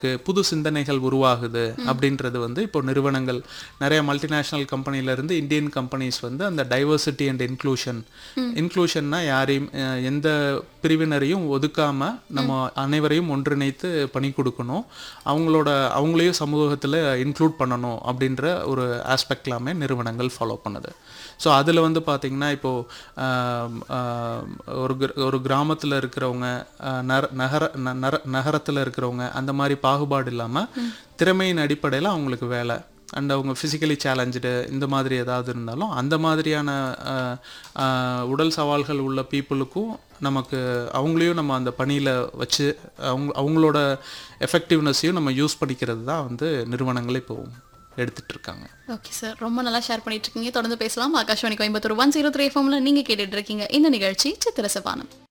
க்கு புது சிந்தனைகள் உருவாகுது அப்படின்றது வந்து இப்போ நிறுவனங்கள் நிறைய மல்டிநேஷ்னல் கம்பெனில இருந்து இந்தியன் கம்பெனிஸ் வந்து அந்த டைவர்சிட்டி அண்ட் இன்க்ளூஷன் இன்க்ளூஷன்னா யாரையும் அஹ், எந்த பிரிவினரையும் ஒதுக்காம நம்ம அனைவரையும் ஒன்றிணைத்து பணி கொடுக்கணும் அவங்களோட அவங்களையும் சமூகத்தில் இன்க்ளூட் பண்ணணும் அப்படின்ற ஒரு ஆஸ்பெக்ட் எல்லாமே நிறுவனங்கள் ஃபாலோ பண்ணுது ஸோ அதில் வந்து பார்த்திங்கன்னா இப்போது ஒரு கிர- ஒரு கிராமத்தில் இருக்கிறவங்க ஆஹ், நர நகர ந- நர நகரத்தில் இருக்கிறவங்க அந்த மாதிரி பாகுபாடு இல்லாமல் திறமையின் அடிப்படையில் அவங்களுக்கு வேலை அண்ட் அவங்க ஃபிசிக்கலி சேலஞ்சு இந்த மாதிரி ஏதாவது இருந்தாலும் அந்த மாதிரியான ஆஹ், ஆஹ், உடல் சவால்கள் உள்ள பீப்புளுக்கும் நமக்கு அவங்களையும் நம்ம அந்த பணியில் வச்சு அவங்க அவங்களோட எஃபெக்டிவ்னஸையும் நம்ம யூஸ் பண்ணிக்கிறது தான் வந்து நிறுவனங்கள் இப்போ எடுத்துட்டு இருக்காங்க ஓகே சார் ரொம்ப நல்லா ஷேர் பண்ணிட்டு இருக்கீங்க தொடர்ந்து பேசலாம் Akashvani Coimbatore one zero three எஃப்எம்ல நீங்க கேட்டுட்டு இருக்கீங்க இந்த நிகழ்ச்சி சித்திரசபானம்